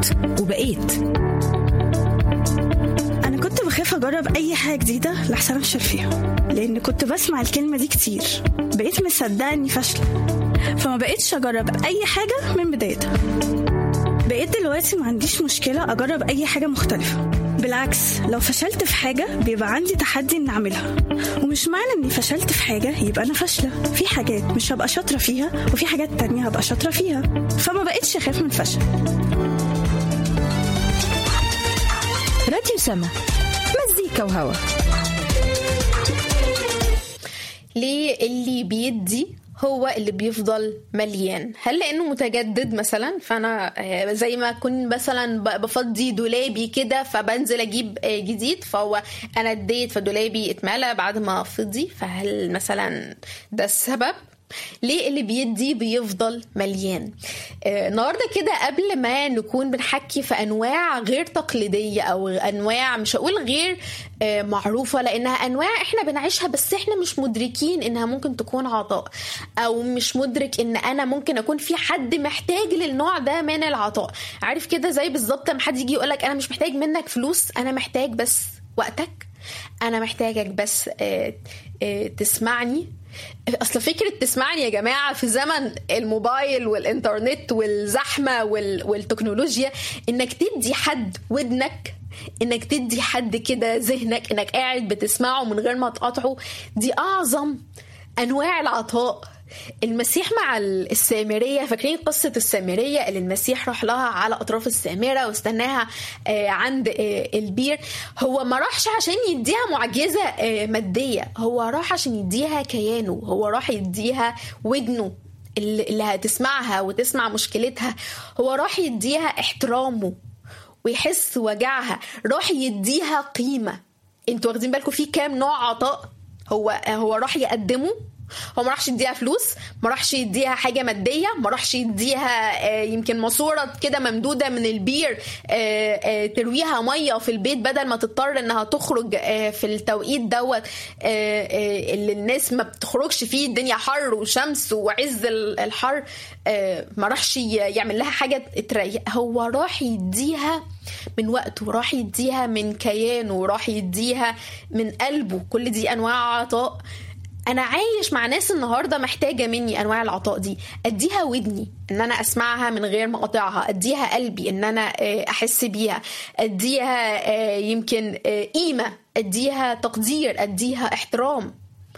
وجربت وبقيت أنا كنت بخاف أجرب أي حاجة جديدة لحسن أفشل فيها لأن كنت بسمع الكلمة دي كتير بقيت مصدقة إني فاشلة فما بقيتش أجرب أي حاجة من بدايتها بقيت دلوقتي ما عنديش مشكلة أجرب أي حاجة مختلفة بالعكس لو فشلت في حاجة بيبقى عندي تحدي إن أعملها ومش معنى إني فشلت في حاجة يبقى أنا فاشلة في حاجات مش هبقى شاطرة فيها وفي حاجات تانية هبقى شاطرة فيها فما بقيتش أخاف من الفشل راديو سما مزيكا وهوا ليه اللي بيدي هو اللي بيفضل مليان هل لانه متجدد مثلا فانا آه، زي ما اكون مثلا ب- بفضي دولابي كده فبنزل اجيب آه، جديد فهو انا اديت فدولابي اتملى بعد ما فضي فهل مثلا ده السبب ليه اللي بيدي بيفضل مليان آه، النهارده كده قبل ما نكون بنحكي في انواع غير تقليديه او انواع مش هقول غير آه، معروفه لانها انواع احنا بنعيشها بس احنا مش مدركين انها ممكن تكون عطاء او مش مدرك ان انا ممكن اكون في حد محتاج للنوع ده من العطاء عارف كده زي بالظبط لما حد يجي يقولك انا مش محتاج منك فلوس انا محتاج بس وقتك انا محتاجك بس آه، آه، تسمعني اصل فكره تسمعني يا جماعه في زمن الموبايل والانترنت والزحمه وال... والتكنولوجيا انك تدي حد ودنك انك تدي حد كده ذهنك انك قاعد بتسمعه من غير ما تقاطعه دي اعظم انواع العطاء المسيح مع السامرية فاكرين قصة السامرية اللي المسيح راح لها على أطراف السامرة واستناها آه، عند آه، البير هو ما راحش عشان يديها معجزة آه، مادية هو راح عشان يديها كيانه هو راح يديها ودنه اللي اللي هتسمعها وتسمع مشكلتها هو راح يديها احترامه ويحس وجعها راح يديها قيمة انتوا واخدين بالكم في كام نوع عطاء هو هو راح يقدمه هو ما راحش يديها فلوس ما راحش يديها حاجه ماديه ما راحش يديها آه، يمكن ماسوره كده ممدوده من البير آه، آه، ترويها ميه في البيت بدل ما تضطر انها تخرج آه، في التوقيت دوت آه، آه، اللي الناس ما بتخرجش فيه الدنيا حر وشمس وعز ال- الحر آه، ما راحش ي- يعمل لها حاجه تريح هو راح يديها من وقته راح يديها من كيانه راح يديها من قلبه كل دي انواع عطاء انا عايش مع ناس النهارده محتاجه مني انواع العطاء دي اديها ودني ان انا اسمعها من غير ما اقاطعها اديها قلبي ان انا آه، احس بيها اديها آه، يمكن آه، قيمه اديها تقدير اديها احترام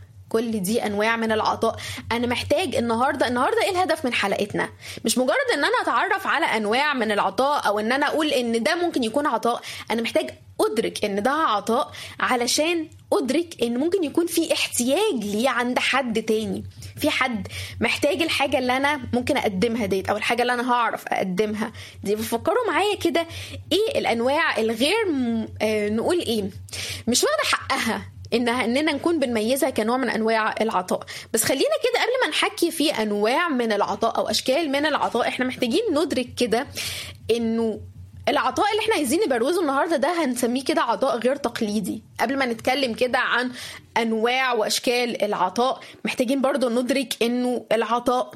كل دي انواع من العطاء انا محتاج النهارده النهارده ايه الهدف من حلقتنا مش مجرد ان انا اتعرف على انواع من العطاء او ان انا اقول ان ده ممكن يكون عطاء انا محتاج ادرك ان ده عطاء علشان ادرك ان ممكن يكون في احتياج ليه عند حد تاني في حد محتاج الحاجه اللي انا ممكن اقدمها ديت او الحاجه اللي انا هعرف اقدمها دي بفكروا معايا كده ايه الانواع الغير م- آه نقول ايه مش واخده حقها انها اننا نكون بنميزها كنوع من انواع العطاء بس خلينا كده قبل ما نحكي في انواع من العطاء او اشكال من العطاء احنا محتاجين ندرك كده انه العطاء اللي احنا عايزين نبروزه النهارده ده هنسميه كده عطاء غير تقليدي قبل ما نتكلم كده عن انواع واشكال العطاء محتاجين برضو ندرك انه العطاء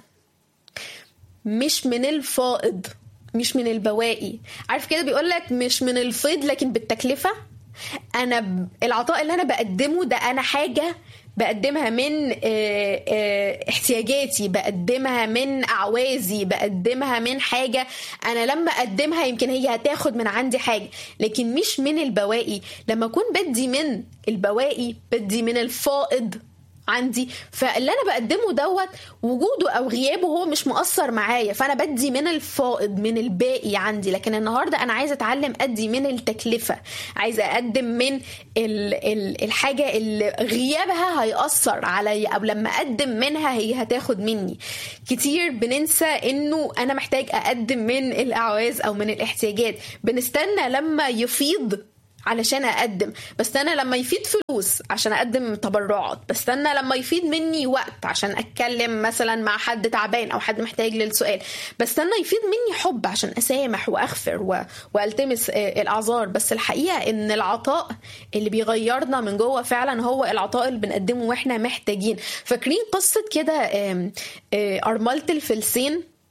مش من الفائض مش من البواقي عارف كده بيقول لك مش من الفيض لكن بالتكلفه انا ب... العطاء اللي انا بقدمه ده انا حاجه بقدمها من آه، آه، احتياجاتي بقدمها من اعوازي بقدمها من حاجه انا لما اقدمها يمكن هي هتاخد من عندي حاجه لكن مش من البواقي لما اكون بدي من البواقي بدي من الفائض عندي فاللي انا بقدمه دوت وجوده او غيابه هو مش مؤثر معايا فانا بدي من الفائض من الباقي عندي لكن النهارده انا عايزه اتعلم ادي من التكلفه عايزه اقدم من ال ال الحاجه اللي غيابها هيأثر عليا او لما اقدم منها هي هتاخد مني كتير بننسى انه انا محتاج اقدم من الاعواز او من الاحتياجات بنستنى لما يفيض علشان اقدم بستنى لما يفيد فلوس عشان اقدم تبرعات بستنى لما يفيد مني وقت عشان اتكلم مثلا مع حد تعبان او حد محتاج للسؤال بستنى يفيد مني حب عشان اسامح واغفر و... والتمس آه، الاعذار بس الحقيقه ان العطاء اللي بيغيرنا من جوه فعلا هو العطاء اللي بنقدمه واحنا محتاجين فاكرين قصه كده آم، آه، ارمله الفلسين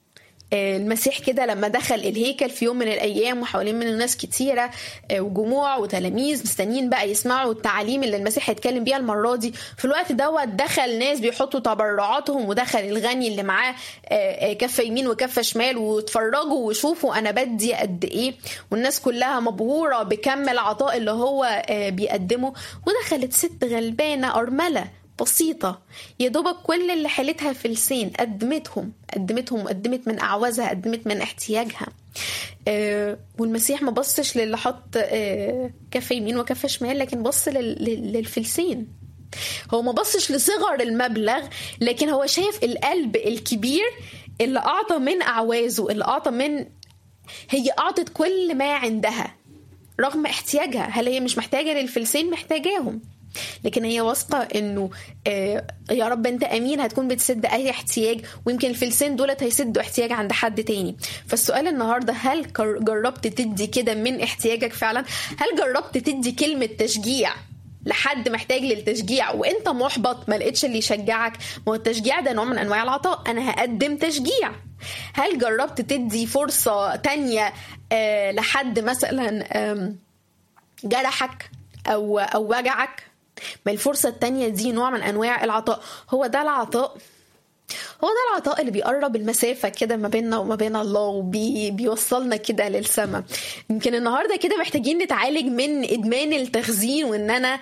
المسيح كده لما دخل الهيكل في يوم من الايام وحوالين منه ناس كتيره وجموع وتلاميذ مستنيين بقى يسمعوا التعاليم اللي المسيح هيتكلم بيها المره دي في الوقت دوت دخل ناس بيحطوا تبرعاتهم ودخل الغني اللي معاه كفه يمين وكفه شمال واتفرجوا وشوفوا انا بدي قد ايه والناس كلها مبهوره بكم العطاء اللي هو بيقدمه ودخلت ست غلبانه ارمله بسيطة يا دوبك كل اللي حالتها فلسين قدمتهم قدمتهم وقدمت من أعوازها قدمت من احتياجها آه والمسيح ما بصش للي حط آه كفة يمين وكفة شمال لكن بص للفلسين هو ما بصش لصغر المبلغ لكن هو شايف القلب الكبير اللي أعطى من أعوازه اللي أعطى من هي أعطت كل ما عندها رغم احتياجها هل هي مش محتاجة للفلسين محتاجاهم لكن هي واثقه انه آه يا رب انت امين هتكون بتسد اي احتياج ويمكن الفلسين دولت هيسدوا احتياج عند حد تاني فالسؤال النهارده هل جربت تدي كده من احتياجك فعلا هل جربت تدي كلمه تشجيع لحد محتاج للتشجيع وانت محبط ما لقيتش اللي يشجعك ما هو التشجيع ده نوع من انواع العطاء انا هقدم تشجيع هل جربت تدي فرصه تانية آه لحد مثلا آه جرحك او او وجعك ما الفرصة التانية دي نوع من أنواع العطاء هو ده العطاء هو ده العطاء اللي بيقرب المسافة كده ما بيننا وما بين الله وبيوصلنا كده للسماء يمكن النهاردة كده محتاجين نتعالج من إدمان التخزين وإن أنا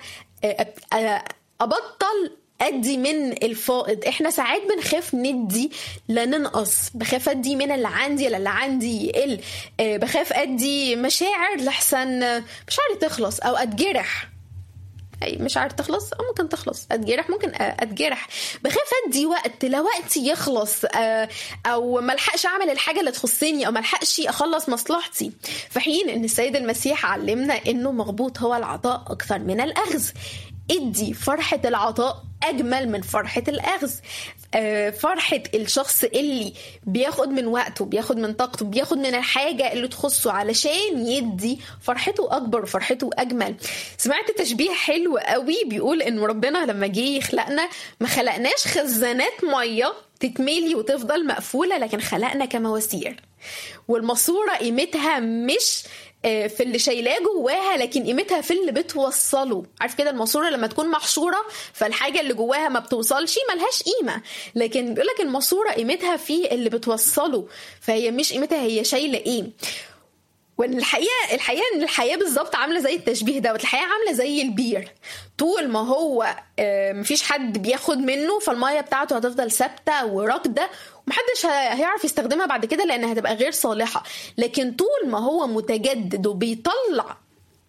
أبطل ادي من الفائض احنا ساعات بنخاف ندي لا ننقص بخاف ادي من اللي عندي لا اللي عندي يقل بخاف ادي مشاعر لحسن مشاعري تخلص او اتجرح اي مش عارف تخلص او ممكن تخلص اتجرح ممكن اتجرح بخاف ادي وقت لو وقتي يخلص او ملحقش اعمل الحاجه اللي تخصني او ملحقش اخلص مصلحتي في حين ان السيد المسيح علمنا انه مغبوط هو العطاء اكثر من الاخذ ادي فرحة العطاء أجمل من فرحة الأخذ فرحة الشخص اللي بياخد من وقته بياخد من طاقته بياخد من الحاجة اللي تخصه علشان يدي فرحته أكبر وفرحته أجمل سمعت تشبيه حلو قوي بيقول إن ربنا لما جه يخلقنا ما خلقناش خزانات مية تتملي وتفضل مقفولة لكن خلقنا كمواسير والماسورة قيمتها مش في اللي شايلاه جواها لكن قيمتها في اللي بتوصله عارف كده الماسوره لما تكون محشوره فالحاجه اللي جواها ما بتوصلش ملهاش قيمه لكن بيقول لك الماسوره قيمتها في اللي بتوصله فهي مش قيمتها هي شايله ايه وان الحقيقه الحقيقه ان الحياه بالظبط عامله زي التشبيه دوت الحياه عامله زي البير طول ما هو مفيش حد بياخد منه فالميه بتاعته هتفضل ثابته وراكده ومحدش هيعرف يستخدمها بعد كده لانها هتبقى غير صالحه لكن طول ما هو متجدد وبيطلع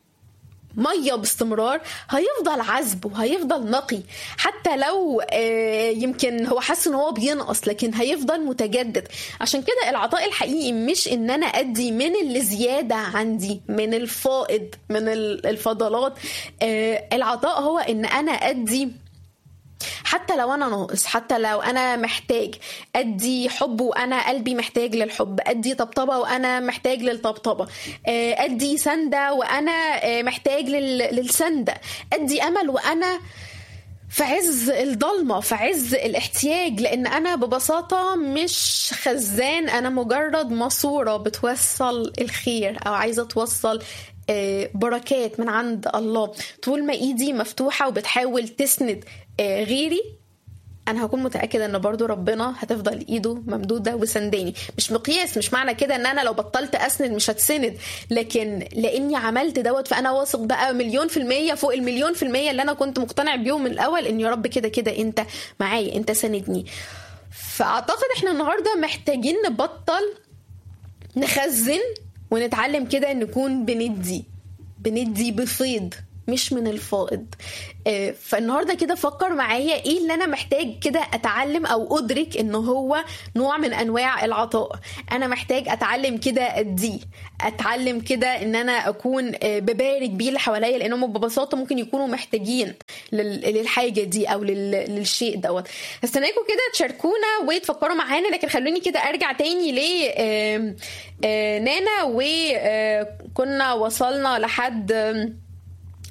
ميه باستمرار هيفضل عذب وهيفضل نقي حتى لو يمكن هو حاسس ان هو بينقص لكن هيفضل متجدد عشان كده العطاء الحقيقي مش ان انا ادي من اللي زياده عندي من الفائض من الفضلات العطاء هو ان انا ادي حتى لو انا ناقص حتى لو انا محتاج ادي حب وانا قلبي محتاج للحب ادي طبطبه وانا محتاج للطبطبه ادي سنده وانا محتاج للسنده ادي امل وانا في عز الضلمه في عز الاحتياج لان انا ببساطه مش خزان انا مجرد ماسوره بتوصل الخير او عايزه توصل بركات من عند الله طول ما ايدي مفتوحه وبتحاول تسند غيري انا هكون متاكده ان برضو ربنا هتفضل ايده ممدوده وسنداني مش مقياس مش معنى كده ان انا لو بطلت اسند مش هتسند لكن لاني عملت دوت فانا واثق بقى مليون في الميه فوق المليون في الميه اللي انا كنت مقتنع بيهم من الاول ان يا رب كده كده انت معايا انت ساندني فاعتقد احنا النهارده محتاجين نبطل نخزن ونتعلم كده نكون بندي بندي بفيض مش من الفائض فالنهارده كده فكر معايا ايه اللي انا محتاج كده اتعلم او ادرك ان هو نوع من انواع العطاء انا محتاج اتعلم كده اديه اتعلم كده ان انا اكون ببارك بيه اللي حواليا لانهم ببساطه ممكن يكونوا محتاجين للحاجه دي او للشيء دوت هستناكم كده تشاركونا وتفكروا معانا لكن خلوني كده ارجع تاني ل نانا وكنا وصلنا لحد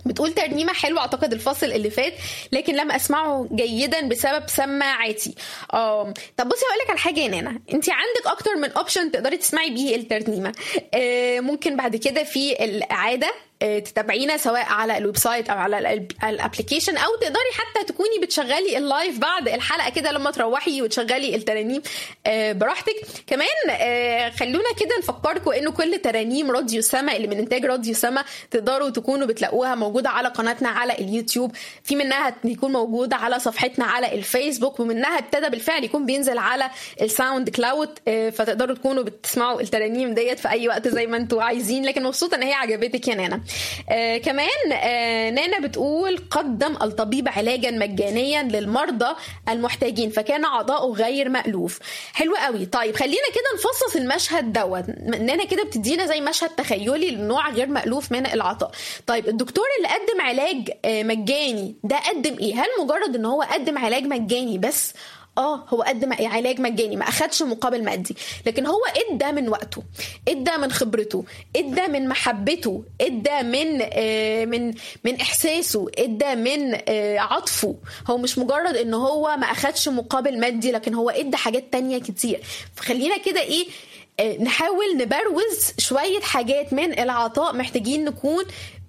بتقول ترنيمه حلوه اعتقد الفصل اللي فات لكن لم اسمعه جيدا بسبب سماعاتي اه طب بصي هقول لك على حاجه يا نانا انت عندك اكتر من اوبشن تقدري تسمعي بيه الترنيمه آه ممكن بعد كده في الاعاده آه، تتابعينا سواء على الويب سايت او على الأب- الابلكيشن او تقدري حتى تكوني بتشغلي اللايف بعد الحلقه كده لما تروحي وتشغلي الترانيم آه، براحتك كمان آه، خلونا كده نفكركم انه كل ترانيم راديو سما اللي من انتاج راديو سما تقدروا تكونوا بتلاقوها موجوده على قناتنا على اليوتيوب في منها يكون موجوده على صفحتنا على الفيسبوك ومنها ابتدى بالفعل يكون بينزل على الساوند كلاود آه، فتقدروا تكونوا بتسمعوا الترانيم ديت في اي وقت زي ما انتوا عايزين لكن مبسوطه ان هي عجبتك يا نانا آه كمان آه نانا بتقول قدم الطبيب علاجا مجانيا للمرضى المحتاجين فكان عطاؤه غير مألوف حلو قوي طيب خلينا كده نفصص المشهد دوت نانا كده بتدينا زي مشهد تخيلي لنوع غير مألوف من العطاء طيب الدكتور اللي قدم علاج آه مجاني ده قدم ايه هل مجرد ان هو قدم علاج مجاني بس اه هو قدم علاج مجاني ما اخدش مقابل مادي لكن هو ادى من وقته ادى من خبرته ادى من محبته ادى من آه من من احساسه ادى من آه عطفه هو مش مجرد ان هو ما اخدش مقابل مادي لكن هو ادى حاجات تانية كتير فخلينا كده ايه آه نحاول نبروز شوية حاجات من العطاء محتاجين نكون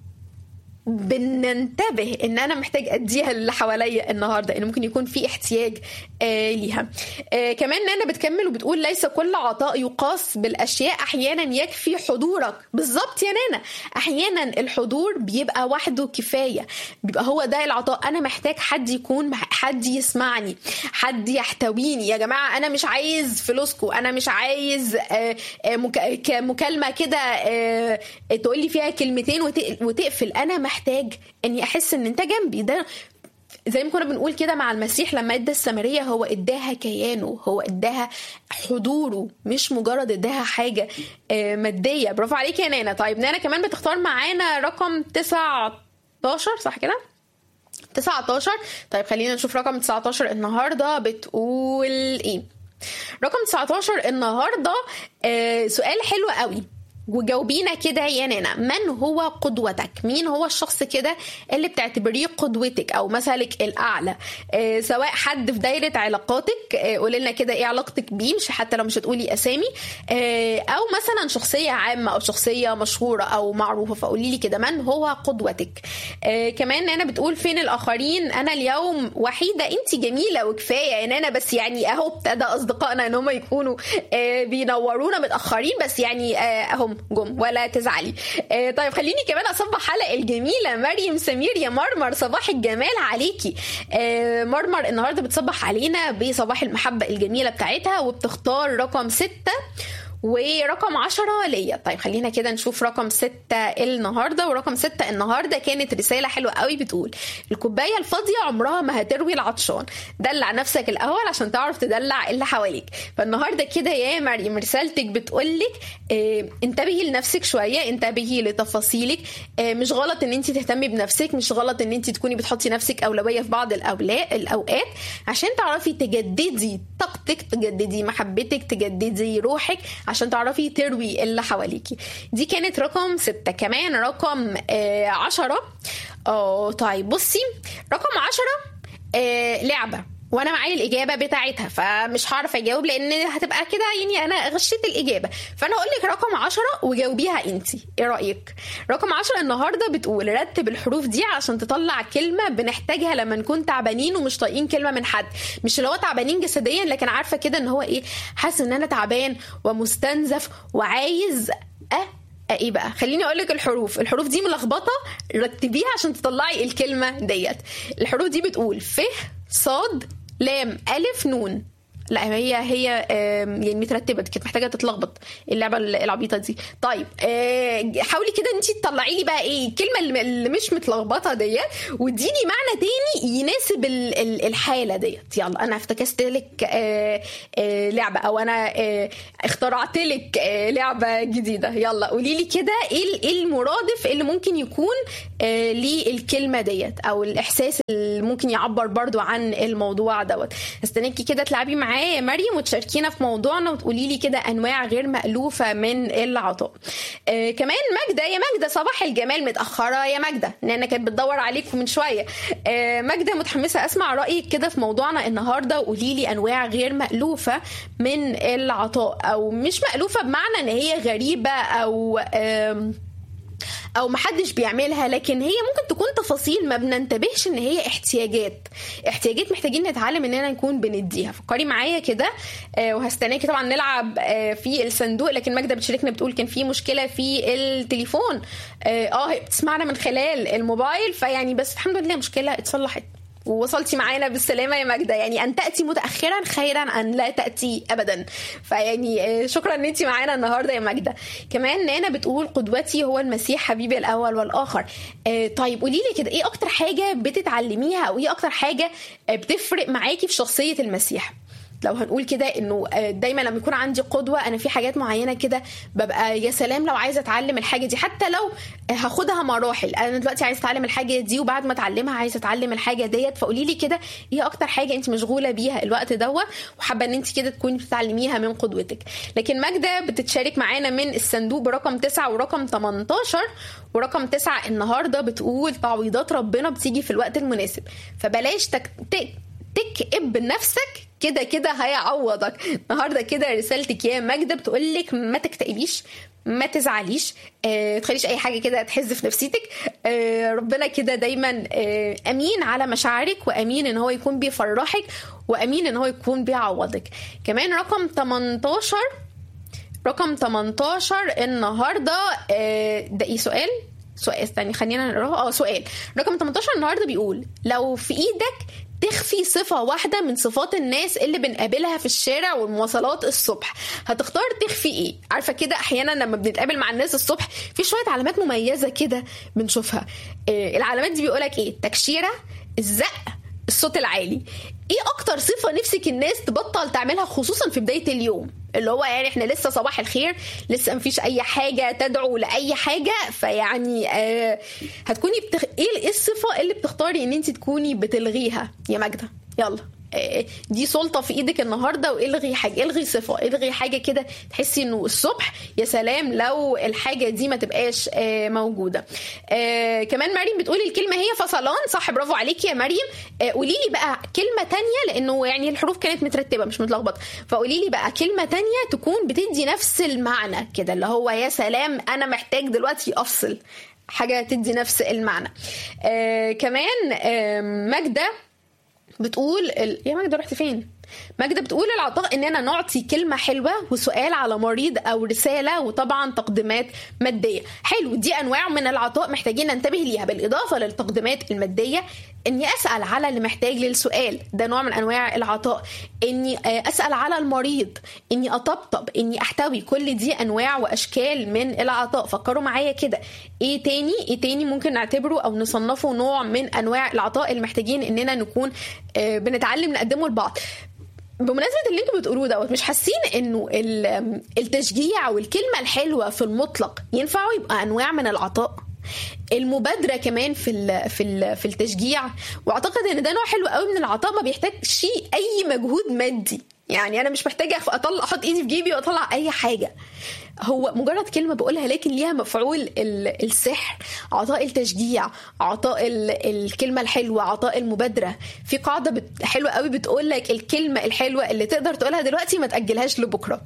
بننتبه ان انا محتاج اديها اللي حواليا النهارده ان ممكن يكون في احتياج آه ليها آه كمان نانا بتكمل وبتقول ليس كل عطاء يقاس بالاشياء احيانا يكفي حضورك بالظبط يا نانا احيانا الحضور بيبقى وحده كفايه بيبقى هو ده العطاء انا محتاج حد يكون حد يسمعني حد يحتويني يا جماعه انا مش عايز فلوسكم انا مش عايز آه آه مك- مكالمه كده آه تقول لي فيها كلمتين وت- وتقفل انا محتاج اني احس ان انت جنبي ده زي ما كنا بنقول كده مع المسيح لما ادى السامريه هو اداها كيانه هو اداها حضوره مش مجرد اداها حاجه آه، ماديه برافو عليك يا نانا طيب نانا كمان بتختار معانا رقم 19 صح كده 19 طيب خلينا نشوف رقم 19 النهارده بتقول ايه رقم 19 النهارده آه سؤال حلو قوي وجاوبينا كده يا نانا من هو قدوتك مين هو الشخص كده اللي بتعتبريه قدوتك او مثلك الاعلى آه سواء حد في دايره علاقاتك آه قولي لنا كده ايه علاقتك بيه مش حتى لو مش هتقولي اسامي آه او مثلا شخصيه عامه او شخصيه مشهوره او معروفه فقولي لي كده من هو قدوتك آه كمان نانا بتقول فين الاخرين انا اليوم وحيده انت جميله وكفايه يا نانا بس يعني اهو ابتدى اصدقائنا ان هم يكونوا آه بينورونا متاخرين بس يعني آه اهم جم ولا تزعلي آه طيب خليني كمان اصبح حلقه الجميله مريم سمير يا مرمر صباح الجمال عليكي آه مرمر النهارده بتصبح علينا بصباح المحبه الجميله بتاعتها وبتختار رقم ستة ورقم عشرة ليا طيب خلينا كده نشوف رقم ستة النهاردة ورقم ستة النهاردة كانت رسالة حلوة قوي بتقول الكوباية الفاضية عمرها ما هتروي العطشان دلع نفسك الأول عشان تعرف تدلع اللي حواليك فالنهاردة كده يا مريم رسالتك بتقولك اه انتبهي لنفسك شوية انتبهي لتفاصيلك اه مش غلط ان انت تهتمي بنفسك مش غلط ان انت تكوني بتحطي نفسك أولوية في بعض الأولا- الأوقات عشان تعرفي تجددي طاقتك تجددي محبتك تجددي روحك عشان تعرفي تروي اللي حواليكي دي كانت رقم ستة كمان رقم آه عشرة اه طيب بصي رقم عشرة آه لعبة وانا معايا الاجابه بتاعتها فمش هعرف اجاوب لان هتبقى كده يعني انا غشيت الاجابه فانا هقول لك رقم عشرة وجاوبيها انت ايه رايك رقم عشرة النهارده بتقول رتب الحروف دي عشان تطلع كلمه بنحتاجها لما نكون تعبانين ومش طايقين كلمه من حد مش اللي هو تعبانين جسديا لكن عارفه كده ان هو ايه حاسس ان انا تعبان ومستنزف وعايز أه ايه بقى خليني اقول لك الحروف الحروف دي ملخبطه رتبيها عشان تطلعي الكلمه ديت الحروف دي بتقول ف صاد لام الف نون لا هي هي آم، يعني مترتبه كانت محتاجه تتلخبط اللعبه العبيطه دي طيب آه، حاولي كده انت تطلعي لي بقى ايه الكلمه اللي- اللي مش متلخبطه ديت واديني معنى تاني يناسب ال- ال- الحاله ديت يلا انا افتكست لك آه، آه، لعبه او انا آه، اخترعت لك آه، لعبه جديده يلا قولي لي كده ايه ال- ايه المرادف اللي ممكن يكون آه، للكلمه ديت او الاحساس اللي ممكن يعبر برضو عن الموضوع دوت استناكي كده تلعبي معايا معايا يا مريم وتشاركينا في موضوعنا وتقولي لي كده انواع غير مألوفة من العطاء آه كمان ماجدة يا ماجدة صباح الجمال متأخرة يا ماجدة لأن كانت بتدور عليكم من شوية آه ماجدة متحمسة أسمع رأيك كده في موضوعنا النهاردة وقولي لي أنواع غير مألوفة من العطاء أو مش مألوفة بمعنى إن هي غريبة أو آم او محدش بيعملها لكن هي ممكن تكون تفاصيل ما بننتبهش ان هي احتياجات احتياجات محتاجين نتعلم اننا نكون بنديها فكري معايا كده آه، وهستناكي طبعا نلعب آه، في الصندوق لكن ماجده بتشاركنا بتقول كان في مشكله في التليفون اه آه، هي بتسمعنا من خلال الموبايل فيعني بس الحمد لله مشكله اتصلحت ووصلتي معانا بالسلامه يا ماجده يعني ان تاتي متاخرا خيرا ان لا تاتي ابدا فيعني آه، شكرا ان انت معانا النهارده يا ماجده كمان نانا بتقول قدوتي هو المسيح حبيبي الاول والاخر آه، طيب قولي لي كده ايه اكتر حاجه بتتعلميها او ايه اكتر حاجه آه، بتفرق معاكي في شخصيه المسيح لو هنقول كده انه آه، دايما لما يكون عندي قدوه انا في حاجات معينه كده ببقى يا سلام لو عايزه اتعلم الحاجه دي حتى لو هاخدها مراحل انا دلوقتي عايزه اتعلم الحاجه دي وبعد ما اتعلمها عايزه اتعلم الحاجه ديت فقولي لي كده ايه اكتر حاجه انت مشغوله بيها الوقت دوت وحابه ان انت كده تكوني بتتعلميها من قدوتك لكن ماجده بتتشارك معانا من الصندوق برقم 9 ورقم 18 ورقم 9 النهارده بتقول تعويضات ربنا بتيجي في الوقت المناسب فبلاش تك... تك... تكئب نفسك كده كده هيعوضك النهارده كده رسالتك يا ماجده بتقول لك ما تكتئبيش ما تزعليش آه، تخليش اي حاجه كده تحز في نفسيتك آه، ربنا كده دايما آه، امين على مشاعرك وامين ان هو يكون بيفرحك وامين ان هو يكون بيعوضك كمان رقم 18 رقم 18 النهارده آه، ده ايه سؤال سؤال استني خلينا نقراه اه سؤال رقم 18 النهارده بيقول لو في ايدك تخفي صفة واحدة من صفات الناس اللي بنقابلها في الشارع والمواصلات الصبح هتختار تخفي ايه عارفة كده احيانا لما بنتقابل مع الناس الصبح في شوية علامات مميزة كده بنشوفها آه العلامات دي بيقولك ايه تكشيرة الزق الصوت العالي ايه اكتر صفة نفسك الناس تبطل تعملها خصوصا في بداية اليوم اللي هو يعني احنا لسه صباح الخير لسه مفيش اي حاجة تدعو لأي حاجة فيعني آه هتكوني بتخ... ايه إيه الصفة اللي بتختاري ان انت تكوني بتلغيها يا ماجدة يلا آه، دي سلطة في ايدك النهاردة والغي حاجة الغي صفة الغي حاجة كده تحسي انه الصبح يا سلام لو الحاجة دي ما تبقاش آه، موجودة آه، كمان مريم بتقولي الكلمة هي فصلان صح برافو عليكي يا مريم آه، قولي لي بقى كلمة تانية لانه يعني الحروف كانت مترتبة مش متلخبطة فقولي لي بقى كلمة تانية تكون بتدي نفس المعنى كده اللي هو يا سلام انا محتاج دلوقتي افصل حاجة تدي نفس المعنى آه كمان آه ماجدة بتقول ال... يا ماجدة رحت فين؟ ماجدة بتقول العطاء اننا نعطي كلمة حلوة وسؤال على مريض او رسالة وطبعا تقديمات مادية حلو دي انواع من العطاء محتاجين ننتبه ليها بالاضافة للتقديمات المادية اني اسأل على اللي محتاج للسؤال ده نوع من انواع العطاء اني آه، اسأل على المريض اني اطبطب اني احتوي كل دي انواع واشكال من العطاء فكروا معايا كده ايه تاني ايه تاني ممكن نعتبره او نصنفه نوع من انواع العطاء اللي محتاجين اننا نكون آه، بنتعلم نقدمه لبعض بمناسبة اللي انتوا بتقولوه دوت مش حاسين انه ال- التشجيع والكلمة الحلوة في المطلق ينفعوا يبقى انواع من العطاء المبادرة كمان في ال في ال في التشجيع واعتقد ان ده نوع حلو قوي من العطاء ما بيحتاجش اي مجهود مادي يعني انا مش محتاجه أخ- اطلع احط ايدي في جيبي واطلع اي حاجه هو مجرد كلمه بقولها لكن ليها مفعول ال- السحر عطاء التشجيع عطاء ال- الكلمه الحلوه عطاء المبادره في قاعده بت- حلوه قوي بتقول لك الكلمه الحلوه اللي تقدر تقولها دلوقتي ما تاجلهاش لبكره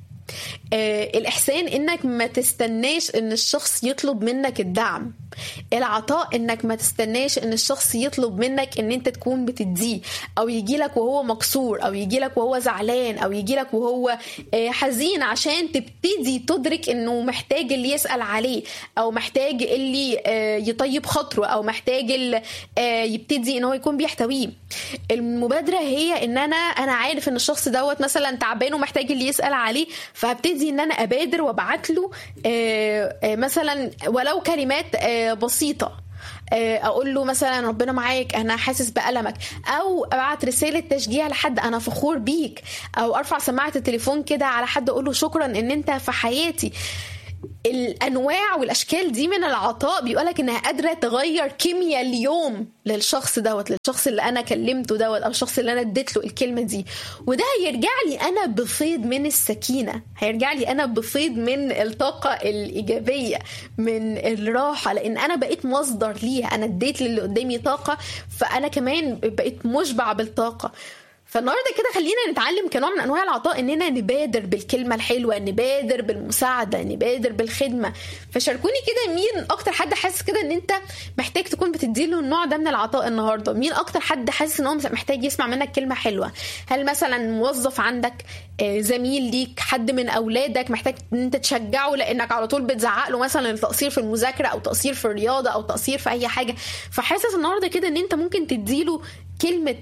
آه الإحسان إنك ما تستناش إن الشخص يطلب منك الدعم العطاء إنك ما تستناش إن الشخص يطلب منك إن أنت تكون بتديه أو يجيلك وهو مكسور أو يجيلك وهو زعلان أو يجيلك وهو آه حزين عشان تبتدي تدرك إنه محتاج اللي يسأل عليه أو محتاج اللي آه يطيب خاطره أو محتاج اللي آه يبتدي إن هو يكون بيحتويه المبادرة هي إن أنا أنا عارف إن الشخص دوت مثلا تعبان ومحتاج اللي يسأل عليه فهبتدي ان انا ابادر وابعت له آه، آه، مثلا ولو كلمات آه، بسيطه آه، اقول له مثلا ربنا معاك انا حاسس بالمك او ابعت رساله تشجيع لحد انا فخور بيك او ارفع سماعه التليفون كده على حد اقول له شكرا ان انت في حياتي الانواع والاشكال دي من العطاء بيقولك انها قادره تغير كيمياء اليوم للشخص دوت للشخص اللي انا كلمته دوت او الشخص اللي انا اديت له الكلمه دي وده هيرجع لي انا بفيض من السكينه هيرجع لي انا بفيض من الطاقه الايجابيه من الراحه لان انا بقيت مصدر ليها انا اديت للي قدامي طاقه فانا كمان بقيت مشبع بالطاقه فالنهارده كده خلينا نتعلم كنوع من انواع العطاء اننا نبادر بالكلمه الحلوه نبادر بالمساعده نبادر بالخدمه فشاركوني كده مين اكتر حد حاسس كده ان انت محتاج تكون بتديله النوع ده من العطاء النهارده مين اكتر حد حاسس ان هو محتاج يسمع منك كلمه حلوه هل مثلا موظف عندك زميل ليك حد من اولادك محتاج ان انت تشجعه لانك على طول بتزعق له مثلا التقصير في المذاكره او تقصير في الرياضه او تقصير في اي حاجه فحاسس النهارده كده ان انت ممكن تديله كلمة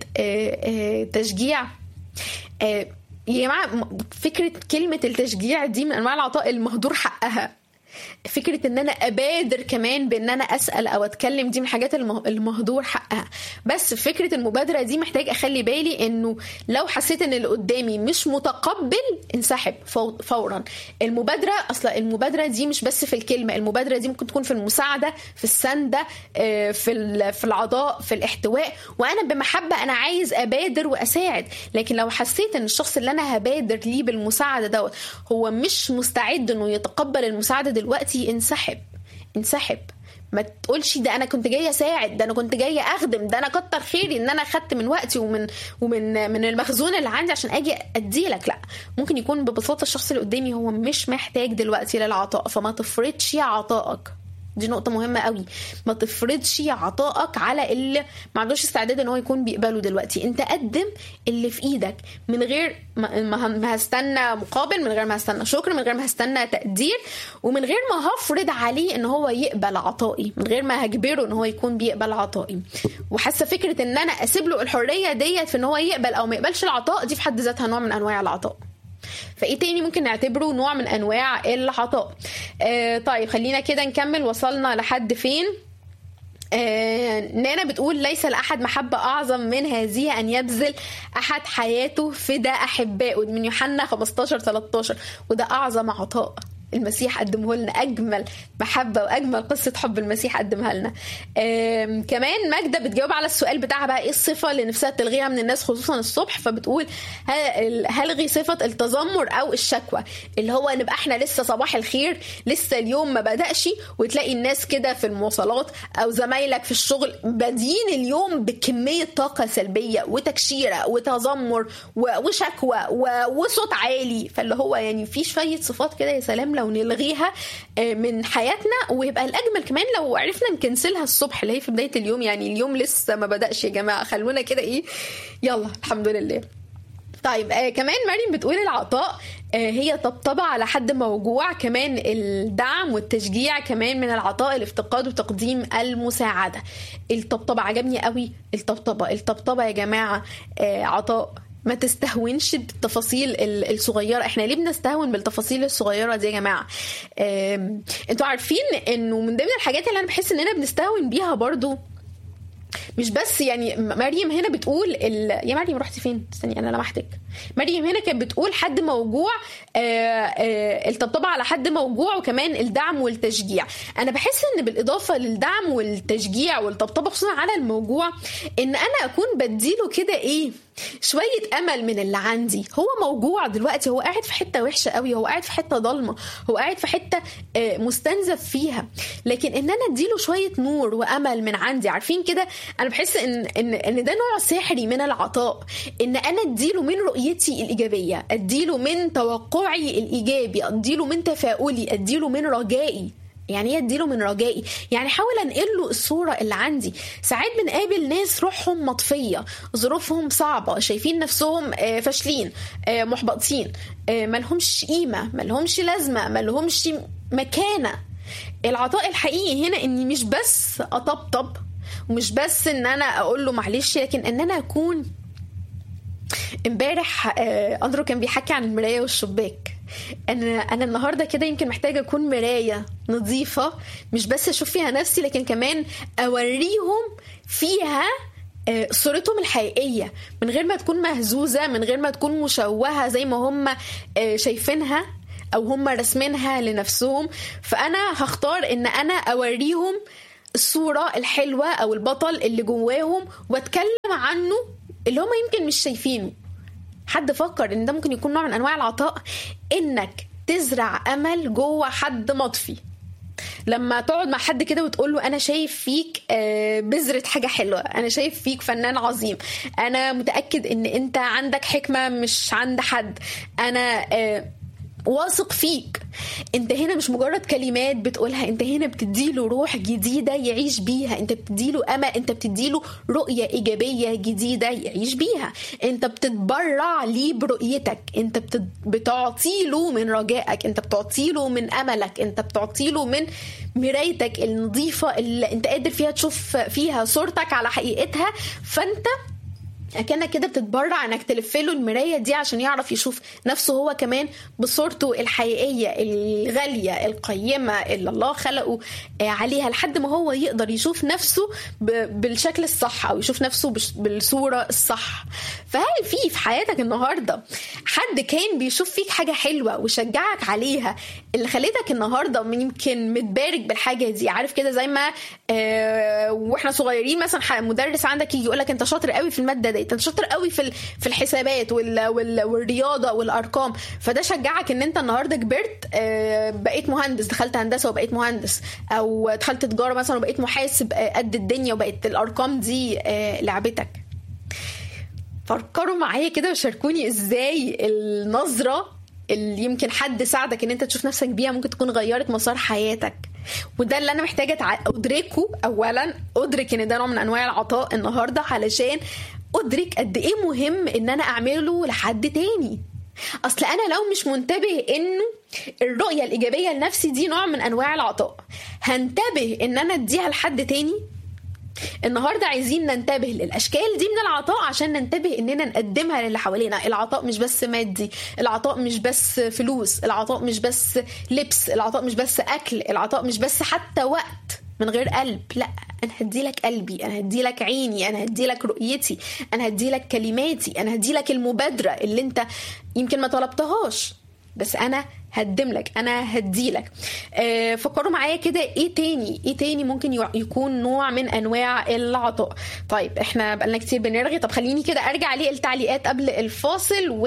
تشجيع يا جماعة فكرة كلمة التشجيع دي من أنواع العطاء المهدور حقها فكرة ان انا ابادر كمان بان انا اسأل او اتكلم دي من الحاجات المهدور حقها بس فكرة المبادرة دي محتاج اخلي بالي انه لو حسيت ان اللي قدامي مش متقبل انسحب فورا المبادرة اصلا المبادرة دي مش بس في الكلمة المبادرة دي ممكن تكون في المساعدة في السندة في في العطاء في الاحتواء وانا بمحبة انا عايز ابادر واساعد لكن لو حسيت ان الشخص اللي انا هبادر ليه بالمساعدة دوت هو مش مستعد انه يتقبل المساعدة دلوقتي انسحب انسحب ما تقولش ده انا كنت جايه اساعد ده انا كنت جايه اخدم ده انا كتر خيري ان انا اخدت من وقتي ومن ومن من المخزون اللي عندي عشان اجي اديلك لا ممكن يكون ببساطه الشخص اللي قدامي هو مش محتاج دلوقتي للعطاء فما تفرضش عطائك دي نقطة مهمة قوي ما تفرضش عطائك على اللي ما عندوش استعداد ان هو يكون بيقبله دلوقتي انت قدم اللي في ايدك من غير ما هستنى مقابل من غير ما هستنى شكر من غير ما هستنى تقدير ومن غير ما هفرض عليه ان هو يقبل عطائي من غير ما هجبره ان هو يكون بيقبل عطائي وحاسة فكرة ان انا اسيب له الحرية ديت في ان هو يقبل او ما يقبلش العطاء دي في حد ذاتها نوع من انواع العطاء فايه تاني ممكن نعتبره نوع من انواع العطاء آه طيب خلينا كده نكمل وصلنا لحد فين آه نانا بتقول ليس لأحد محبة أعظم من هذه أن يبذل أحد حياته فدا أحبائه من يوحنا 15 13 وده أعظم عطاء المسيح قدمه لنا اجمل محبه واجمل قصه حب المسيح قدمها لنا كمان ماجده بتجاوب على السؤال بتاعها بقى ايه الصفه اللي نفسها تلغيها من الناس خصوصا الصبح فبتقول هلغي صفه التذمر او الشكوى اللي هو نبقى احنا لسه صباح الخير لسه اليوم ما بداش وتلاقي الناس كده في المواصلات او زمايلك في الشغل بادين اليوم بكميه طاقه سلبيه وتكشيره وتذمر وشكوى وصوت عالي فاللي هو يعني في شويه صفات كده يا سلام لو نلغيها من حياتنا ويبقى الاجمل كمان لو عرفنا نكنسلها الصبح اللي هي في بدايه اليوم يعني اليوم لسه ما بداش يا جماعه خلونا كده ايه يلا الحمد لله طيب آه كمان مريم بتقول العطاء آه هي طبطبة على حد موجوع كمان الدعم والتشجيع كمان من العطاء الافتقاد وتقديم المساعدة الطبطبة عجبني قوي الطبطبة الطبطبة يا جماعة آه عطاء ما تستهونش بالتفاصيل الصغيره احنا ليه بنستهون بالتفاصيل الصغيره دي يا جماعه انتوا عارفين انه من ضمن الحاجات اللي انا بحس اننا بنستهون بيها برضو مش بس يعني مريم هنا بتقول ال... يا مريم رحتي فين استني انا لمحتك مريم هنا كانت بتقول حد موجوع الطبطبه على حد موجوع وكمان الدعم والتشجيع انا بحس ان بالاضافه للدعم والتشجيع والطبطبه خصوصا على الموجوع ان انا اكون بديله كده ايه شوية أمل من اللي عندي هو موجوع دلوقتي هو قاعد في حتة وحشة قوي هو قاعد في حتة ضلمة هو قاعد في حتة مستنزف فيها لكن إن أنا أديله شوية نور وأمل من عندي عارفين كده أنا بحس إن إن إن ده نوع سحري من العطاء إن أنا أديله من رؤيتي الإيجابية أديله من توقعي الإيجابي أديله من تفاؤلي أديله من رجائي يعني ايه اديله من رجائي يعني حاول انقل له الصوره اللي عندي ساعات بنقابل ناس روحهم مطفيه ظروفهم صعبه شايفين نفسهم فاشلين محبطين ملهمش قيمه ملهمش لازمه ملهمش مكانه العطاء الحقيقي هنا اني مش بس اطبطب ومش بس ان انا اقول له معلش لكن ان انا اكون امبارح اندرو كان بيحكي عن المرايه والشباك انا انا النهارده كده يمكن محتاجه اكون مرايه نظيفه مش بس اشوف فيها نفسي لكن كمان اوريهم فيها صورتهم الحقيقيه من غير ما تكون مهزوزه من غير ما تكون مشوهه زي ما هم شايفينها او هم راسمينها لنفسهم فانا هختار ان انا اوريهم الصوره الحلوه او البطل اللي جواهم واتكلم عنه اللي هم يمكن مش شايفينه حد فكر ان ده ممكن يكون نوع من انواع العطاء انك تزرع امل جوه حد مطفي لما تقعد مع حد كده وتقول له انا شايف فيك آه، بذره حاجه حلوه انا شايف فيك فنان عظيم انا متاكد ان انت عندك حكمه مش عند حد انا آه، واثق فيك انت هنا مش مجرد كلمات بتقولها انت هنا بتديله روح جديدة يعيش بيها انت بتديله امل انت بتديله رؤية ايجابية جديدة يعيش بيها انت بتتبرع ليه برؤيتك انت بتت... بتعطيله من رجائك انت بتعطيله من املك انت بتعطيله من مرايتك النظيفة اللي انت قادر فيها تشوف فيها صورتك على حقيقتها فانت اكنك كده بتتبرع انك تلف له المرايه دي عشان يعرف يشوف نفسه هو كمان بصورته الحقيقيه الغاليه القيمه اللي الله خلقه آه، عليها لحد ما هو يقدر يشوف نفسه ب- بالشكل الصح او يشوف نفسه بش- بالصوره الصح فهل في في حياتك النهارده حد كان بيشوف فيك حاجه حلوه وشجعك عليها اللي خليتك النهارده يمكن متبارك بالحاجه دي عارف كده زي ما آه، واحنا صغيرين مثلا ح- مدرس عندك يجي يقول لك انت شاطر قوي في الماده دي انت شاطر قوي في ال- في الحسابات وال وال والرياضه والارقام فده شجعك ان انت النهارده كبرت آه، بقيت مهندس دخلت هندسه وبقيت مهندس او دخلت تجاره مثلا وبقيت محاسب آه، قد الدنيا وبقت الارقام دي آه، لعبتك فكروا معايا كده وشاركوني ازاي النظرة اللي يمكن حد ساعدك ان انت تشوف نفسك بيها ممكن تكون غيرت مسار حياتك وده اللي انا محتاجه تع- ادركه اولا ادرك ان ده نوع من انواع العطاء النهارده علشان ادرك قد ايه مهم ان انا اعمله لحد تاني اصل انا لو مش منتبه انه الرؤيه الايجابيه لنفسي دي نوع من انواع العطاء هنتبه ان انا اديها لحد تاني النهارده عايزين ننتبه للاشكال دي من العطاء عشان ننتبه اننا نقدمها للي حوالينا العطاء مش بس مادي العطاء مش بس فلوس العطاء مش بس لبس العطاء مش بس اكل العطاء مش بس حتى وقت من غير قلب لا انا هديلك قلبي انا هديلك عيني انا هديلك رؤيتي انا هديلك كلماتي انا هديلك المبادره اللي انت يمكن ما طلبتهاش بس انا هقدم لك انا هديلك آه فكروا معايا كده ايه تاني ايه تاني ممكن يع- يكون نوع من انواع العطاء طيب احنا بقالنا كتير بنرغي طب خليني كده ارجع للتعليقات قبل الفاصل و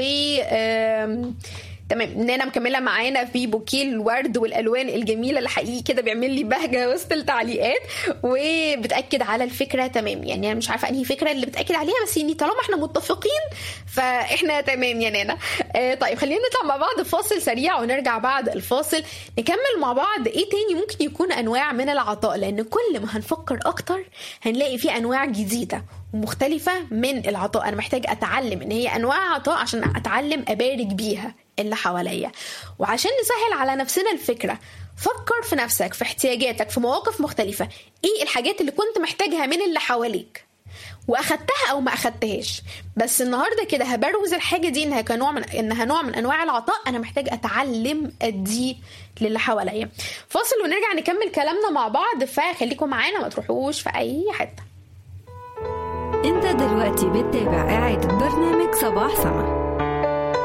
آم، تمام نانا مكمله معانا في بوكيه الورد والالوان الجميله اللي حقيقي كده بيعمل لي بهجه وسط التعليقات وبتاكد على الفكره تمام يعني انا مش عارفه انهي فكره اللي بتاكد عليها بس يعني طالما احنا متفقين فاحنا تمام يا نانا آه طيب خلينا نطلع مع بعض فاصل سريع ونرجع بعد الفاصل نكمل مع بعض ايه تاني ممكن يكون انواع من العطاء لان كل ما هنفكر اكتر هنلاقي في انواع جديده ومختلفة من العطاء أنا محتاج أتعلم إن هي أنواع عطاء عشان أتعلم أبارك بيها اللي حواليا وعشان نسهل على نفسنا الفكرة فكر في نفسك في احتياجاتك في مواقف مختلفة إيه الحاجات اللي كنت محتاجها من اللي حواليك واخدتها او ما اخدتهاش بس النهارده كده هبروز الحاجه دي انها كنوع من انها نوع من انواع العطاء انا محتاج اتعلم اديه للي حواليا فاصل ونرجع نكمل كلامنا مع بعض فخليكم معانا ما تروحوش في اي حته انت دلوقتي بتتابع إعادة برنامج صباح سما